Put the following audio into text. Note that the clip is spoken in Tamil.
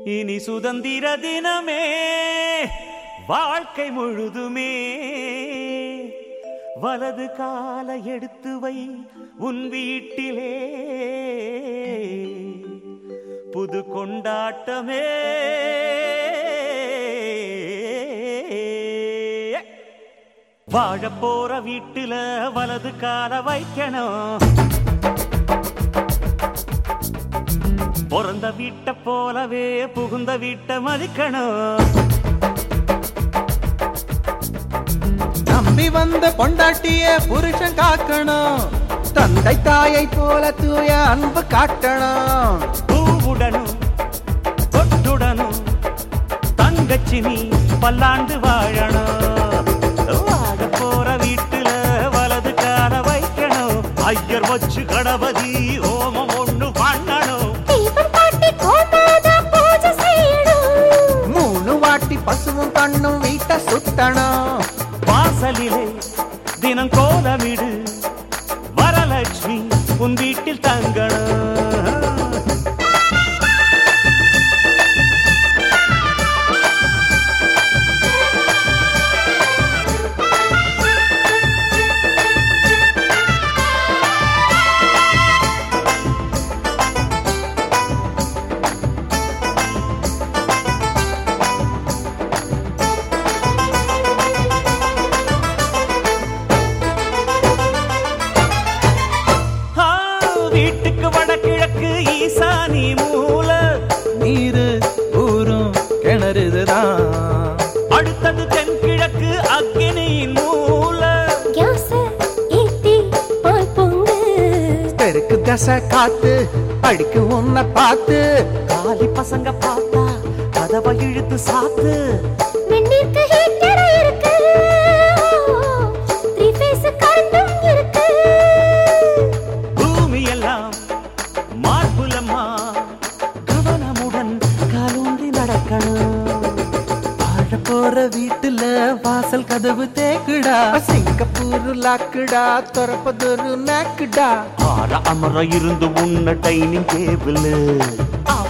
இனி சுதந்திர தினமே வாழ்க்கை முழுதுமே வலது கால எடுத்து வை உன் வீட்டிலே புது கொண்டாட்டமே வாழ போற வீட்டுல வலது கால வைக்கணும் பிறந்த வீட்டை போலவே புகுந்த வீட்டை மதிக்கணும் நம்பி வந்த பொண்டாட்டிய புருஷன் காக்கணும் தந்தை தாயை போல தூய அன்பு காட்டணும் பூவுடனும் தொட்டுடனும் தங்கச்சி நீ பல்லாண்டு வாழணும் வாழ போற வீட்டுல வலது கால வைக்கணும் ஐயர் வச்சு கணபதி ஓமம் ஒண்ணு பண்ணணும் தீபம் காட்டி கோமாதா பூஜை செய்யணும் மூணு வாட்டி பசுவும் கண்ணும் வீட்டை சுத்தணும் வாசலிலே தினம் கோலமிடு வரலட்சுமி உன் வீட்டில் தங்கணும் ஆ, வீட்டுக்கு வடகிழக்கு ஈசானி மூல நீரு ஊரும் கிணறுதுதான் அடுத்தது தென்கிழக்கு அக்னியின் மூல கேஸ ஏத்தி பால் பொங்கு தெருக்கு தசை காத்து படிக்கு உன்னை பார்த்து காலி பசங்க பார்த்தா கதவை இழுத்து சாத்து வெந்நீருக்கு ஹீட்டர் இருக்கு த்ரீ ஃபேஸ் கரண்டும் இருக்கு பூமி எல்லாம் மார்புலம்மா கவனமுடன் காலூன்றி நடக்கணும் வாழ போற வீட்டுல வாசல் கதவு தேக்குடா சிங்கப்பூர் லாக்குடா துறப்பதொரு நாக்குடா ஆற அமர இருந்து உன்ன டைனிங் டேபிள்